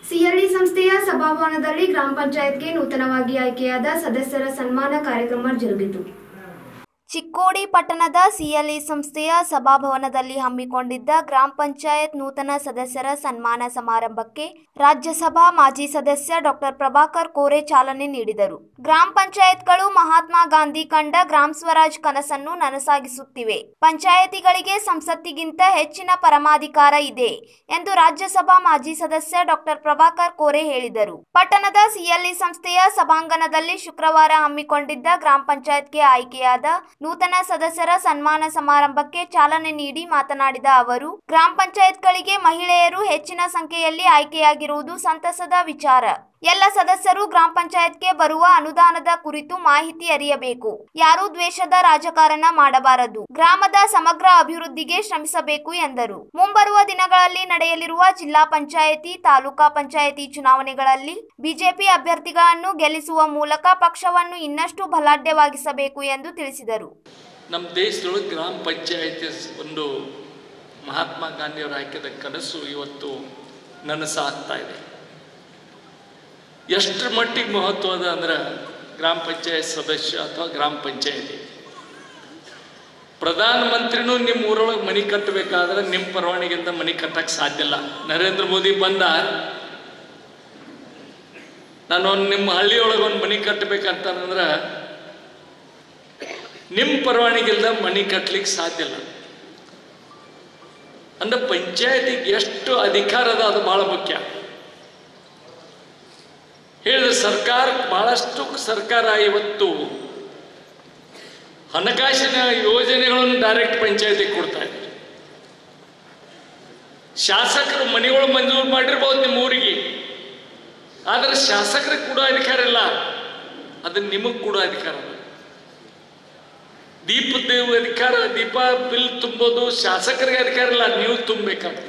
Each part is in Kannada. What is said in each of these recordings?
ಸಿಆರ್ಡಿ ಸಂಸ್ಥೆಯ ಸಭಾಭವನದಲ್ಲಿ ಗ್ರಾಮ ಪಂಚಾಯತ್ಗೆ ನೂತನವಾಗಿ ಆಯ್ಕೆಯಾದ ಸದಸ್ಯರ ಸನ್ಮಾನ ಕಾರ್ಯಕ್ರಮ ಜರುಗಿತು ಚಿಕ್ಕೋಡಿ ಪಟ್ಟಣದ ಸಿಎಲ್ಇ ಸಂಸ್ಥೆಯ ಸಭಾಭವನದಲ್ಲಿ ಹಮ್ಮಿಕೊಂಡಿದ್ದ ಗ್ರಾಮ ಪಂಚಾಯತ್ ನೂತನ ಸದಸ್ಯರ ಸನ್ಮಾನ ಸಮಾರಂಭಕ್ಕೆ ರಾಜ್ಯಸಭಾ ಮಾಜಿ ಸದಸ್ಯ ಡಾಕ್ಟರ್ ಪ್ರಭಾಕರ್ ಕೋರೆ ಚಾಲನೆ ನೀಡಿದರು ಗ್ರಾಮ ಪಂಚಾಯತ್ಗಳು ಮಹಾತ್ಮ ಗಾಂಧಿ ಕಂಡ ಗ್ರಾಮ ಸ್ವರಾಜ್ ಕನಸನ್ನು ನನಸಾಗಿಸುತ್ತಿವೆ ಪಂಚಾಯತಿಗಳಿಗೆ ಸಂಸತ್ತಿಗಿಂತ ಹೆಚ್ಚಿನ ಪರಮಾಧಿಕಾರ ಇದೆ ಎಂದು ರಾಜ್ಯಸಭಾ ಮಾಜಿ ಸದಸ್ಯ ಡಾಕ್ಟರ್ ಪ್ರಭಾಕರ್ ಕೋರೆ ಹೇಳಿದರು ಪಟ್ಟಣದ ಸಿಎಲ್ಇ ಸಂಸ್ಥೆಯ ಸಭಾಂಗಣದಲ್ಲಿ ಶುಕ್ರವಾರ ಹಮ್ಮಿಕೊಂಡಿದ್ದ ಗ್ರಾಮ ಪಂಚಾಯತ್ಗೆ ಆಯ್ಕೆಯಾದ ನೂತನ ಸದಸ್ಯರ ಸನ್ಮಾನ ಸಮಾರಂಭಕ್ಕೆ ಚಾಲನೆ ನೀಡಿ ಮಾತನಾಡಿದ ಅವರು ಗ್ರಾಮ ಪಂಚಾಯತ್ಗಳಿಗೆ ಮಹಿಳೆಯರು ಹೆಚ್ಚಿನ ಸಂಖ್ಯೆಯಲ್ಲಿ ಆಯ್ಕೆಯಾಗಿರುವುದು ಸಂತಸದ ವಿಚಾರ ಎಲ್ಲ ಸದಸ್ಯರು ಗ್ರಾಮ ಪಂಚಾಯತ್ಗೆ ಬರುವ ಅನುದಾನದ ಕುರಿತು ಮಾಹಿತಿ ಅರಿಯಬೇಕು ಯಾರೂ ದ್ವೇಷದ ರಾಜಕಾರಣ ಮಾಡಬಾರದು ಗ್ರಾಮದ ಸಮಗ್ರ ಅಭಿವೃದ್ಧಿಗೆ ಶ್ರಮಿಸಬೇಕು ಎಂದರು ಮುಂಬರುವ ದಿನಗಳಲ್ಲಿ ನಡೆಯಲಿರುವ ಜಿಲ್ಲಾ ಪಂಚಾಯತಿ ತಾಲೂಕಾ ಪಂಚಾಯತಿ ಚುನಾವಣೆಗಳಲ್ಲಿ ಬಿಜೆಪಿ ಅಭ್ಯರ್ಥಿಗಳನ್ನು ಗೆಲ್ಲಿಸುವ ಮೂಲಕ ಪಕ್ಷವನ್ನು ಇನ್ನಷ್ಟು ಬಲಾಢ್ಯವಾಗಿಸಬೇಕು ಎಂದು ತಿಳಿಸಿದರು ನಮ್ಮ ದೇಶದೊಳಗೆ ಗ್ರಾಮ ಪಂಚಾಯತಿ ಒಂದು ಮಹಾತ್ಮ ಗಾಂಧಿಯವರು ಹಾಕಿದ ಕನಸು ಇವತ್ತು ನನಸಾಗ್ತಾ ಇದೆ ಎಷ್ಟರ ಮಟ್ಟಿಗೆ ಮಹತ್ವ ಅದ ಅಂದ್ರೆ ಗ್ರಾಮ ಪಂಚಾಯತ್ ಸದಸ್ಯ ಅಥವಾ ಗ್ರಾಮ ಪಂಚಾಯತಿ ಪ್ರಧಾನಮಂತ್ರಿನೂ ನಿಮ್ಮ ಊರೊಳಗೆ ಮನೆ ಕಟ್ಟಬೇಕಾದ್ರೆ ನಿಮ್ಮ ಪರವಾನಗಿಂದ ಮನೆ ಕಟ್ಟಕ್ಕೆ ಸಾಧ್ಯ ಇಲ್ಲ ನರೇಂದ್ರ ಮೋದಿ ಬಂದ ನಾನು ಒಂದು ನಿಮ್ಮ ಹಳ್ಳಿಯೊಳಗೆ ಒಂದು ಮನೆ ಕಟ್ಟಬೇಕಂತಂದ್ರೆ ನಿಮ್ಮ ಪರವಾನಗಿಲ್ದ ಮನೆ ಕಟ್ಲಿಕ್ಕೆ ಸಾಧ್ಯ ಇಲ್ಲ ಅಂದ್ರೆ ಪಂಚಾಯತಿಗೆ ಎಷ್ಟು ಅಧಿಕಾರ ಅದ ಅದು ಬಹಳ ಮುಖ್ಯ ಹೇಳಿದ್ರೆ ಸರ್ಕಾರ ಬಹಳಷ್ಟು ಸರ್ಕಾರ ಇವತ್ತು ಹಣಕಾಸಿನ ಯೋಜನೆಗಳನ್ನು ಡೈರೆಕ್ಟ್ ಪಂಚಾಯತಿಗೆ ಕೊಡ್ತಾ ಇದೆ ಶಾಸಕರು ಮನೆಗಳು ಮಂಜೂರು ಮಾಡಿರ್ಬೋದು ನಿಮ್ಮ ಊರಿಗೆ ಆದರೆ ಶಾಸಕರಿಗೆ ಕೂಡ ಅಧಿಕಾರ ಇಲ್ಲ ಅದನ್ನ ನಿಮಗೆ ಕೂಡ ಅಧಿಕಾರ ಅದ ದೀಪದ ಅಧಿಕಾರ ದೀಪ ಬಿಲ್ ತುಂಬೋದು ಶಾಸಕರಿಗೆ ಅಧಿಕಾರ ಇಲ್ಲ ನೀವು ತುಂಬಬೇಕಾಗ್ತದೆ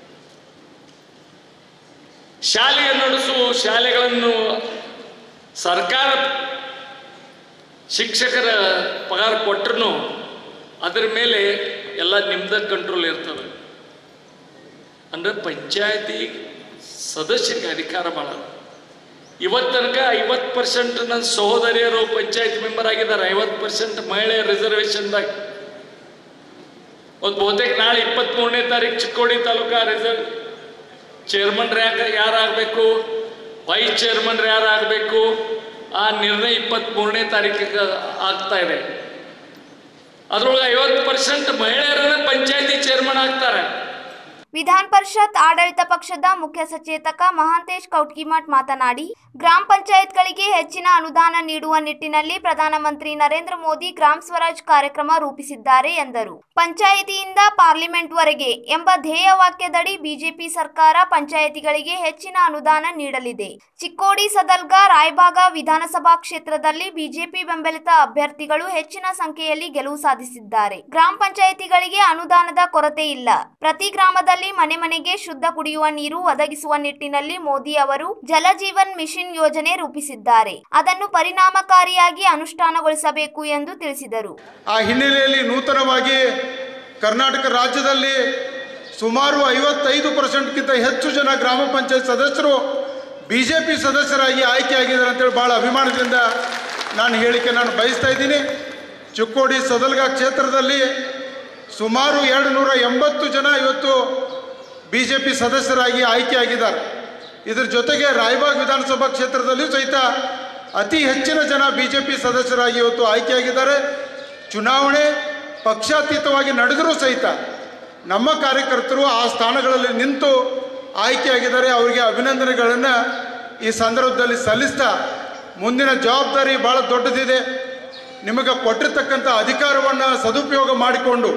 ಶಾಲೆಯ ನಡೆಸುವ ಶಾಲೆಗಳನ್ನು ಸರ್ಕಾರ ಶಿಕ್ಷಕರ ಪಗಾರ ಕೊಟ್ಟರು ಅದರ ಮೇಲೆ ಎಲ್ಲ ನಿಮ್ದ ಕಂಟ್ರೋಲ್ ಇರ್ತದೆ ಅಂದ್ರೆ ಪಂಚಾಯತಿ ಸದಸ್ಯರಿಗೆ ಅಧಿಕಾರ ಭಾಳ ಇವತ್ತು ತನಕ ಐವತ್ತು ಪರ್ಸೆಂಟ್ ನನ್ನ ಸಹೋದರಿಯರು ಪಂಚಾಯತ್ ಮೆಂಬರ್ ಆಗಿದ್ದಾರೆ ಐವತ್ತು ಪರ್ಸೆಂಟ್ ಮಹಿಳೆಯ ರಿಸರ್ವೇಷನ್ದಾಗ ಒಂದು ಬಹುತೇಕ ನಾಳೆ ಇಪ್ಪತ್ತ್ಮೂರನೇ ತಾರೀಕು ಚಿಕ್ಕೋಡಿ ತಾಲೂಕಾ ರಿಸರ್ವ್ ಚೇರ್ಮನ್ ಯಾಕೆ ಯಾರಾಗಬೇಕು ವೈಸ್ ಚೇರ್ಮನ್ ಯಾರಾಗಬೇಕು ಆ ನಿರ್ಣಯ ಇಪ್ಪತ್ತ್ಮೂರನೇ ತಾರೀಕಿಗೆ ಆಗ್ತಾ ಇದೆ ಅದರೊಳಗೆ ಐವತ್ತು ಪರ್ಸೆಂಟ್ ಮಹಿಳೆಯರನ್ನ ಪಂಚಾಯತಿ ಚೇರ್ಮನ್ ಆಗ್ತಾರೆ ವಿಧಾನ ಪರಿಷತ್ ಆಡಳಿತ ಪಕ್ಷದ ಮುಖ್ಯ ಸಚೇತಕ ಮಹಾಂತೇಶ್ ಕೌಟ್ಕಿಮಠ್ ಮಾತನಾಡಿ ಗ್ರಾಮ ಪಂಚಾಯತ್ಗಳಿಗೆ ಹೆಚ್ಚಿನ ಅನುದಾನ ನೀಡುವ ನಿಟ್ಟಿನಲ್ಲಿ ಪ್ರಧಾನಮಂತ್ರಿ ನರೇಂದ್ರ ಮೋದಿ ಗ್ರಾಮ ಸ್ವರಾಜ್ ಕಾರ್ಯಕ್ರಮ ರೂಪಿಸಿದ್ದಾರೆ ಎಂದರು ಪಂಚಾಯಿತಿಯಿಂದ ಪಾರ್ಲಿಮೆಂಟ್ವರೆಗೆ ಎಂಬ ಧ್ಯೇಯ ವಾಕ್ಯದಡಿ ಬಿಜೆಪಿ ಸರ್ಕಾರ ಪಂಚಾಯಿತಿಗಳಿಗೆ ಹೆಚ್ಚಿನ ಅನುದಾನ ನೀಡಲಿದೆ ಚಿಕ್ಕೋಡಿ ಸದಲ್ಗ ರಾಯಬಾಗ ವಿಧಾನಸಭಾ ಕ್ಷೇತ್ರದಲ್ಲಿ ಬಿಜೆಪಿ ಬೆಂಬಲಿತ ಅಭ್ಯರ್ಥಿಗಳು ಹೆಚ್ಚಿನ ಸಂಖ್ಯೆಯಲ್ಲಿ ಗೆಲುವು ಸಾಧಿಸಿದ್ದಾರೆ ಗ್ರಾಮ ಪಂಚಾಯಿತಿಗಳಿಗೆ ಅನುದಾನದ ಕೊರತೆ ಇಲ್ಲ ಪ್ರತಿ ಗ್ರಾಮದಲ್ಲಿ ಮನೆ ಮನೆಗೆ ಶುದ್ಧ ಕುಡಿಯುವ ನೀರು ಒದಗಿಸುವ ನಿಟ್ಟಿನಲ್ಲಿ ಮೋದಿ ಅವರು ಜಲಜೀವನ್ ಮಿಷನ್ ಯೋಜನೆ ರೂಪಿಸಿದ್ದಾರೆ ಅದನ್ನು ಪರಿಣಾಮಕಾರಿಯಾಗಿ ಅನುಷ್ಠಾನಗೊಳಿಸಬೇಕು ಎಂದು ತಿಳಿಸಿದರು ಆ ಹಿನ್ನೆಲೆಯಲ್ಲಿ ನೂತನವಾಗಿ ಕರ್ನಾಟಕ ರಾಜ್ಯದಲ್ಲಿ ಸುಮಾರು ಐವತ್ತೈದು ಪರ್ಸೆಂಟ್ಗಿಂತ ಹೆಚ್ಚು ಜನ ಗ್ರಾಮ ಪಂಚಾಯತ್ ಸದಸ್ಯರು ಬಿ ಜೆ ಪಿ ಸದಸ್ಯರಾಗಿ ಆಯ್ಕೆಯಾಗಿದ್ದಾರೆ ಅಂತೇಳಿ ಭಾಳ ಅಭಿಮಾನದಿಂದ ನಾನು ಹೇಳಿಕೆ ನಾನು ಬಯಸ್ತಾ ಇದ್ದೀನಿ ಚಿಕ್ಕೋಡಿ ಸದಲ್ಗ ಕ್ಷೇತ್ರದಲ್ಲಿ ಸುಮಾರು ಎರಡು ನೂರ ಎಂಬತ್ತು ಜನ ಇವತ್ತು ಬಿ ಜೆ ಪಿ ಸದಸ್ಯರಾಗಿ ಆಯ್ಕೆಯಾಗಿದ್ದಾರೆ ಇದ್ರ ಜೊತೆಗೆ ರಾಯಬಾಗ್ ವಿಧಾನಸಭಾ ಕ್ಷೇತ್ರದಲ್ಲಿಯೂ ಸಹಿತ ಅತಿ ಹೆಚ್ಚಿನ ಜನ ಬಿ ಜೆ ಪಿ ಸದಸ್ಯರಾಗಿ ಇವತ್ತು ಆಯ್ಕೆಯಾಗಿದ್ದಾರೆ ಚುನಾವಣೆ ಪಕ್ಷಾತೀತವಾಗಿ ನಡೆದರೂ ಸಹಿತ ನಮ್ಮ ಕಾರ್ಯಕರ್ತರು ಆ ಸ್ಥಾನಗಳಲ್ಲಿ ನಿಂತು ಆಯ್ಕೆಯಾಗಿದ್ದಾರೆ ಅವರಿಗೆ ಅಭಿನಂದನೆಗಳನ್ನು ಈ ಸಂದರ್ಭದಲ್ಲಿ ಸಲ್ಲಿಸ್ತಾ ಮುಂದಿನ ಜವಾಬ್ದಾರಿ ಭಾಳ ದೊಡ್ಡದಿದೆ ನಿಮಗೆ ಕೊಟ್ಟಿರ್ತಕ್ಕಂಥ ಅಧಿಕಾರವನ್ನು ಸದುಪಯೋಗ ಮಾಡಿಕೊಂಡು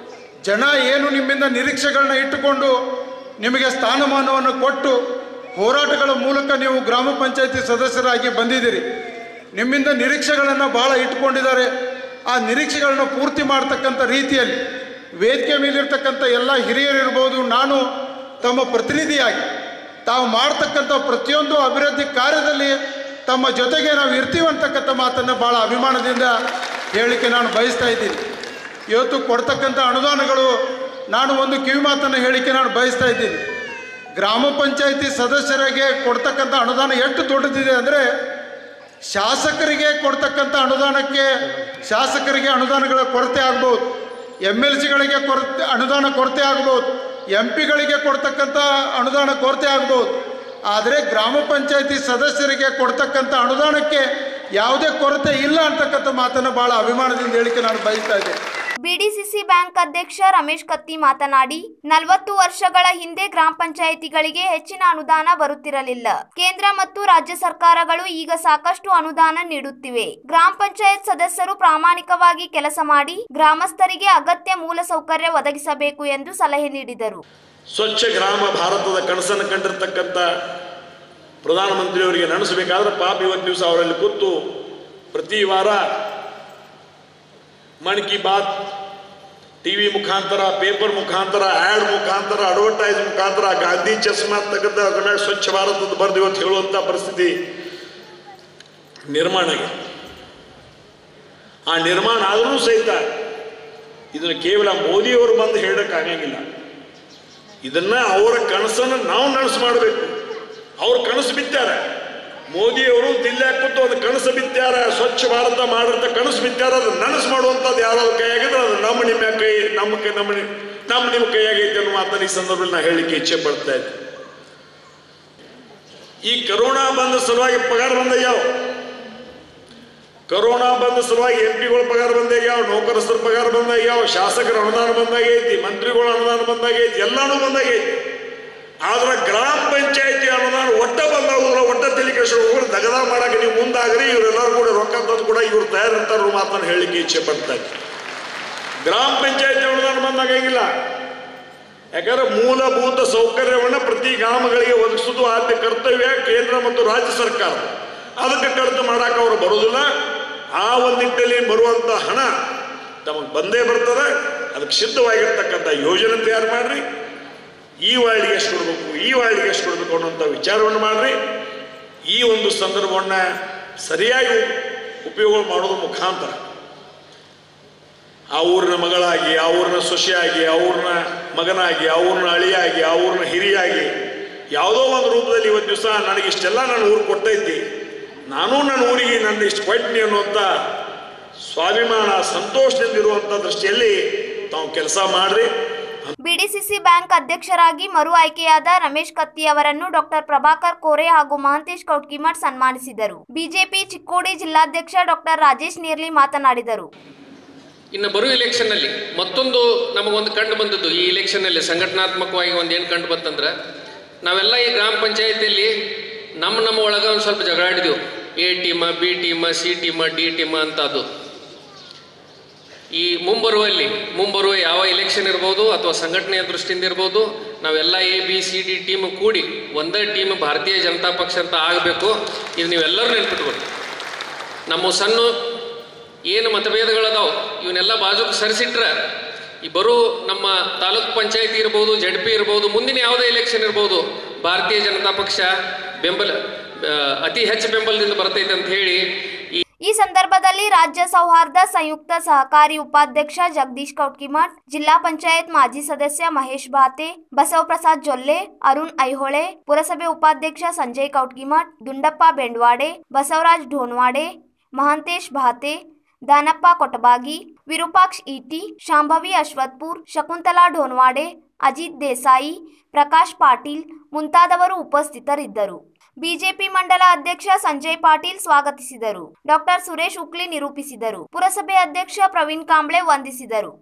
ಜನ ಏನು ನಿಮ್ಮಿಂದ ನಿರೀಕ್ಷೆಗಳನ್ನ ಇಟ್ಟುಕೊಂಡು ನಿಮಗೆ ಸ್ಥಾನಮಾನವನ್ನು ಕೊಟ್ಟು ಹೋರಾಟಗಳ ಮೂಲಕ ನೀವು ಗ್ರಾಮ ಪಂಚಾಯತಿ ಸದಸ್ಯರಾಗಿ ಬಂದಿದ್ದೀರಿ ನಿಮ್ಮಿಂದ ನಿರೀಕ್ಷೆಗಳನ್ನು ಭಾಳ ಇಟ್ಕೊಂಡಿದ್ದಾರೆ ಆ ನಿರೀಕ್ಷೆಗಳನ್ನ ಪೂರ್ತಿ ಮಾಡ್ತಕ್ಕಂಥ ರೀತಿಯಲ್ಲಿ ವೇದಿಕೆ ಮೇಲಿರ್ತಕ್ಕಂಥ ಎಲ್ಲ ಹಿರಿಯರಿರ್ಬೋದು ನಾನು ತಮ್ಮ ಪ್ರತಿನಿಧಿಯಾಗಿ ತಾವು ಮಾಡ್ತಕ್ಕಂಥ ಪ್ರತಿಯೊಂದು ಅಭಿವೃದ್ಧಿ ಕಾರ್ಯದಲ್ಲಿ ತಮ್ಮ ಜೊತೆಗೆ ನಾವು ಇರ್ತೀವಿ ಅಂತಕ್ಕಂಥ ಮಾತನ್ನು ಭಾಳ ಅಭಿಮಾನದಿಂದ ಹೇಳಲಿಕ್ಕೆ ನಾನು ಬಯಸ್ತಾ ಇದ್ದೀನಿ ಇವತ್ತು ಕೊಡ್ತಕ್ಕಂಥ ಅನುದಾನಗಳು ನಾನು ಒಂದು ಕಿವಿ ಮಾತನ್ನು ಹೇಳಿಕೆ ನಾನು ಬಯಸ್ತಾ ಇದ್ದೀನಿ ಗ್ರಾಮ ಪಂಚಾಯಿತಿ ಸದಸ್ಯರಿಗೆ ಕೊಡ್ತಕ್ಕಂಥ ಅನುದಾನ ಎಷ್ಟು ದೊಡ್ಡದಿದೆ ಅಂದರೆ ಶಾಸಕರಿಗೆ ಕೊಡ್ತಕ್ಕಂಥ ಅನುದಾನಕ್ಕೆ ಶಾಸಕರಿಗೆ ಅನುದಾನಗಳ ಕೊರತೆ ಆಗ್ಬೋದು ಎಮ್ ಎಲ್ ಸಿಗಳಿಗೆ ಕೊರತೆ ಅನುದಾನ ಕೊರತೆ ಆಗ್ಬೋದು ಎಂ ಪಿಗಳಿಗೆ ಕೊಡ್ತಕ್ಕಂಥ ಅನುದಾನ ಕೊರತೆ ಆಗ್ಬೋದು ಆದರೆ ಗ್ರಾಮ ಪಂಚಾಯಿತಿ ಸದಸ್ಯರಿಗೆ ಕೊಡ್ತಕ್ಕಂಥ ಅನುದಾನಕ್ಕೆ ಯಾವುದೇ ಕೊರತೆ ಇಲ್ಲ ಅಂತಕ್ಕಂಥ ಮಾತನ್ನು ಭಾಳ ಅಭಿಮಾನದಿಂದ ಹೇಳಿಕೆ ನಾನು ಬಯಸ್ತಾ ಇದ್ದೆ ಬಿಡಿಸಿಸಿ ಬ್ಯಾಂಕ್ ಅಧ್ಯಕ್ಷ ರಮೇಶ್ ಕತ್ತಿ ಮಾತನಾಡಿ ನಲವತ್ತು ವರ್ಷಗಳ ಹಿಂದೆ ಗ್ರಾಮ ಪಂಚಾಯಿತಿಗಳಿಗೆ ಹೆಚ್ಚಿನ ಅನುದಾನ ಬರುತ್ತಿರಲಿಲ್ಲ ಕೇಂದ್ರ ಮತ್ತು ರಾಜ್ಯ ಸರ್ಕಾರಗಳು ಈಗ ಸಾಕಷ್ಟು ಅನುದಾನ ನೀಡುತ್ತಿವೆ ಗ್ರಾಮ ಪಂಚಾಯತ್ ಸದಸ್ಯರು ಪ್ರಾಮಾಣಿಕವಾಗಿ ಕೆಲಸ ಮಾಡಿ ಗ್ರಾಮಸ್ಥರಿಗೆ ಅಗತ್ಯ ಮೂಲಸೌಕರ್ಯ ಒದಗಿಸಬೇಕು ಎಂದು ಸಲಹೆ ನೀಡಿದರು ಸ್ವಚ್ಛ ಗ್ರಾಮ ಭಾರತದ ಕನಸನ್ನು ಕಂಡಿರ್ತಕ್ಕಂಥ ಪ್ರಧಾನಮಂತ್ರಿಯವರಿಗೆ ನೆನೆಸಬೇಕಾದ್ರೆ ಪಾಪ ಇವತ್ತು ದಿವಸ ಅವರಲ್ಲಿ ಕೂತು ಪ್ರತಿ ವಾರ ಮನ್ ಕಿ ಬಾತ್ ಟಿ ವಿ ಮುಖಾಂತರ ಪೇಪರ್ ಮುಖಾಂತರ ಆ್ಯಡ್ ಮುಖಾಂತರ ಅಡ್ವರ್ಟೈಸ್ ಮುಖಾಂತರ ಗಾಂಧಿ ಚಸ್ಮಾ ತೆಗೆದ ಅದ್ರ ಮೇಲೆ ಸ್ವಚ್ಛ ಭಾರತದ ಬರೆದು ಇವತ್ತು ಹೇಳುವಂಥ ಪರಿಸ್ಥಿತಿ ನಿರ್ಮಾಣ ಆಗಿದೆ ಆ ನಿರ್ಮಾಣ ಆದರೂ ಸಹಿತ ಇದನ್ನು ಕೇವಲ ಮೋದಿಯವರು ಬಂದು ಹೇಳೋಕ್ಕಾಗಂಗಿಲ್ಲ ಇದನ್ನ ಅವರ ಕನಸನ್ನು ನಾವು ನನಸು ಮಾಡಬೇಕು ಅವ್ರು ಕನಸು ಬಿತ್ತಾರೆ ಮೋದಿಯವರು ದಿಲ್ಲ್ಯಾಗ ಕೂತು ಒಂದು ಕನಸು ಬಿತ್ತಾರೆ ಸ್ವಚ್ಛ ಭಾರತ ಮಾಡಿರ್ತ ಕನಸು ಬಿತ್ತಾರೆ ಅದು ನನಸು ಮಾಡುವಂಥದ್ದು ಯಾರಾದ್ರು ಕೈಯಾಗಿದ್ರೆ ಅದು ನಮ್ಮ ನಿಮ್ಮ ಕೈ ನಮ್ಮ ಕೈ ನಮ್ಮ ನಿ- ನಮ್ಮ ನಿಮ್ಮ ಕೈಯಾಗೈತೆ ಅನ್ನೋ ಮಾತನ್ನ ಈ ಸಂದರ್ಭದಲ್ಲಿ ನಾ ಹೇಳಲಿಕ್ಕೆ ಇಚ್ಛೆ ಪಡ್ತಾ ಇದ್ದೆ ಈ ಕರೋನಾ ಬಂದ ಸಲುವಾಗಿ ಪಗಾರ ಬಂದಯ್ಯಾವ ಕರೋನಾ ಬಂದ ಸಲುವಾಗಿ ಎಂ ಪಿಗಳ ಪಗಾರ ಬಂದಾಗ್ಯಾವ ನೌಕರಸ್ಥರ ಪಗಾರ ಬಂದಾಗ್ಯಾವ ಶಾಸಕರ ಅನುದಾನ ಬಂದಾಗೈತಿ ಮಂತ್ರಿಗಳ ಅನುದಾನ ಬಂದಾಗೈತಿ ಎಲ್ಲಾನು ಬಂದಾಗೈತಿ ಆದ್ರೆ ಗ್ರಾಮ ಪಂಚಾಯತಿ ಅನುದಾನ ಒಟ್ಟ ಬಂದಾಗುದಿಲ್ಲ ಒಟ್ಟ ತಲೆ ಕೆಡಿಸ್ಕೊಂಡು ದಗದ ಮಾಡಕ್ಕೆ ನೀವು ಮುಂದಾಗ್ರಿ ಇವರೆಲ್ಲರೂ ಕೂಡ ರೊಕ್ಕ ತಂದು ಕೂಡ ಇವ್ರು ತಯಾರಿರ್ತಾರೋ ಮಾತನ್ನು ಹೇಳಲಿಕ್ಕೆ ಇಚ್ಛೆ ಪಡ್ತಾ ಇದ್ದೆ ಗ್ರಾಮ ಪಂಚಾಯತಿ ಅನುದಾನ ಬಂದಾಗಂಗಿಲ್ಲ ಯಾಕಂದ್ರೆ ಮೂಲಭೂತ ಸೌಕರ್ಯವನ್ನು ಪ್ರತಿ ಗ್ರಾಮಗಳಿಗೆ ಒದಗಿಸುವುದು ಆದ್ಯ ಕರ್ತವ್ಯ ಕೇಂದ್ರ ಮತ್ತು ರಾಜ್ಯ ಸರ್ಕಾರ ಅದಕ್ಕೆ ಕಡಿತ ಮಾಡಕ್ಕೆ ಅವರು ಬರೋದಿಲ್ಲ ಆ ಒಂದು ನಿಟ್ಟಿನಲ್ಲಿ ಬರುವಂಥ ಹಣ ತಮಗೆ ಬಂದೇ ಬರ್ತದೆ ಅದಕ್ಕೆ ಸಿದ್ಧವಾಗಿರ್ತಕ್ಕಂಥ ಯೋಜನೆ ತಯಾರು ಮಾಡ್ರಿ ಈ ವಾರ್ಡ್ಗೆ ಎಷ್ಟು ಕೊಡಬೇಕು ಈ ವಾರ್ಡ್ಗೆ ಎಷ್ಟು ಕೊಡಬೇಕು ಅನ್ನೋಂಥ ವಿಚಾರವನ್ನು ಮಾಡ್ರಿ ಈ ಒಂದು ಸಂದರ್ಭವನ್ನು ಸರಿಯಾಗಿ ಉಪಯೋಗ ಮಾಡೋದ್ರ ಮುಖಾಂತರ ಆ ಊರಿನ ಮಗಳಾಗಿ ಆ ಊರಿನ ಸೊಸೆಯಾಗಿ ಆ ಊರಿನ ಮಗನಾಗಿ ಆ ಊರಿನ ಅಳಿಯಾಗಿ ಆ ಊರಿನ ಹಿರಿಯಾಗಿ ಯಾವುದೋ ಒಂದು ರೂಪದಲ್ಲಿ ಇವತ್ತು ದಿವಸ ನನಗೆ ಇಷ್ಟೆಲ್ಲ ನನ್ನ ಊರು ಕೊಟ್ಟೈತಿ ನಾನು ನನ್ನ ಊರಿಗೆ ನನ್ನ ಇಷ್ಟು ಕೊಟ್ಟಿನಿ ಅನ್ನುವಂಥ ಸ್ವಾಭಿಮಾನ ಸಂತೋಷದಿಂದ ಇರುವಂಥ ದೃಷ್ಟಿಯಲ್ಲಿ ತಾವು ಕೆಲಸ ಮಾಡ್ರಿ ಬಿಡಿಸಿಸಿ ಬ್ಯಾಂಕ್ ಅಧ್ಯಕ್ಷರಾಗಿ ಮರು ಆಯ್ಕೆಯಾದ ರಮೇಶ್ ಕತ್ತಿ ಅವರನ್ನು ಡಾಕ್ಟರ್ ಪ್ರಭಾಕರ್ ಕೋರೆ ಹಾಗೂ ಮಹಂತೇಶ್ ಕೌಟ್ಕಿಮಠ್ ಸನ್ಮಾನಿಸಿದರು ಬಿಜೆಪಿ ಚಿಕ್ಕೋಡಿ ಜಿಲ್ಲಾಧ್ಯಕ್ಷ ಡಾಕ್ಟರ್ ರಾಜೇಶ್ ನೀರ್ಲಿ ಮಾತನಾಡಿದರು ಇನ್ನು ಬರೋ ಎಲೆಕ್ಷನ್ನಲ್ಲಿ ಮತ್ತೊಂದು ನಮಗೊಂದು ಕಂಡು ಬಂದದ್ದು ಈ ಎಲೆಕ್ಷನ್ನಲ್ಲಿ ಸಂಘಟನಾತ್ಮಕವಾಗಿ ಒಂದು ಏನು ಕಂಡು ಬಂತಂದ್ರೆ ನಾವೆಲ್ಲ ಈ ಗ್ರಾಮ ಪಂಚಾಯತಿಯಲ್ಲಿ ನಮ್ಮ ನಮ್ಮ ಒಳಗೆ ಒಂದು ಸ್ವಲ್ಪ ಜಗಳಾಡಿದೆವು A team B team C team D team ಅಂತ ಅದು ಈ ಮುಂಬರುವಲ್ಲಿ ಮುಂಬರುವ ಯಾವ ಎಲೆಕ್ಷನ್ ಇರ್ಬೋದು ಅಥವಾ ಸಂಘಟನೆಯ ದೃಷ್ಟಿಯಿಂದ ಇರ್ಬೋದು ನಾವೆಲ್ಲ A B C D team ಕೂಡಿ ಒಂದೇ ಟೀಮ್ ಭಾರತೀಯ ಜನತಾ ಪಕ್ಷ ಅಂತ ಆಗಬೇಕು ಇದು ನೀವೆಲ್ಲರೂ ನೆನ್ಪಿಟ್ಬೇಕು ನಮ್ಮ ಸಣ್ಣ ಏನು ಮತಭೇದಗಳದಾವ ಇವನ್ನೆಲ್ಲ ಬಾಜುಕ್ ಸರಿಸಿಟ್ರೆ ಈ ಬರೋ ನಮ್ಮ ತಾಲೂಕ್ ಪಂಚಾಯತಿ ಇರ್ಬೋದು ಜಡ್ ಪಿ ಇರ್ಬೋದು ಮುಂದಿನ ಯಾವುದೇ ಎಲೆಕ್ಷನ್ ಇರ್ಬೋದು ಭಾರತೀಯ ಜನತಾ ಪಕ್ಷ ಬೆಂಬಲ ಆ, ಅತಿ ಹೆಚ್ಚು ಬೆಂಬಲದಿಂದ ಬರ್ತೈತೆ ಅಂತ ಹೇಳಿ ಈ ಈ ಸಂದರ್ಭದಲ್ಲಿ ರಾಜ್ಯ ಸೌಹಾರ್ದ ಸಂಯುಕ್ತ ಸಹಕಾರಿ ಉಪಾಧ್ಯಕ್ಷ ಜಗದೀಶ್ ಕೌಟ್ಕಿಮಠ್ ಜಿಲ್ಲಾ ಪಂಚಾಯತ್ ಮಾಜಿ ಸದಸ್ಯ ಮಹೇಶ್ ಬಾತೆ ಬಸವಪ್ರಸಾದ್ ಜೊಲ್ಲೆ ಅರುಣ್ ಐಹೊಳೆ ಪುರಸಭೆ ಉಪಾಧ್ಯಕ್ಷ ಸಂಜಯ್ ಕೌಟ್ಕಿಮಠ್ ದುಂಡಪ್ಪ ಬೆಂಡ್ವಾಡೆ ಬಸವರಾಜ್ ಢೋನ್ವಾಡೆ ಮಹಾಂತೇಶ್ ಭಾತೆ ದಾನಪ್ಪ ಕೊಟಬಾಗಿ ವಿರೂಪಾಕ್ಷ್ ಇಟಿ ಶಾಂಭವಿ ಅಶ್ವತ್ಪುರ್ ಶಕುಂತಲಾ ಢೋನ್ವಾಡೆ ಅಜಿತ್ ದೇಸಾಯಿ ಪ್ರಕಾಶ್ ಪಾಟೀಲ್ ಮುಂತಾದವರು ಉಪಸ್ಥಿತರಿದ್ದರು ಬಿಜೆಪಿ ಮಂಡಲ ಅಧ್ಯಕ್ಷ ಸಂಜಯ್ ಪಾಟೀಲ್ ಸ್ವಾಗತಿಸಿದರು ಡಾಕ್ಟರ್ ಸುರೇಶ್ ಉಕ್ಲಿ ನಿರೂಪಿಸಿದರು ಪುರಸಭೆ ಅಧ್ಯಕ್ಷ ಪ್ರವೀಣ್ ಕಾಂಬ್ಳೆ ವಂದಿಸಿದರು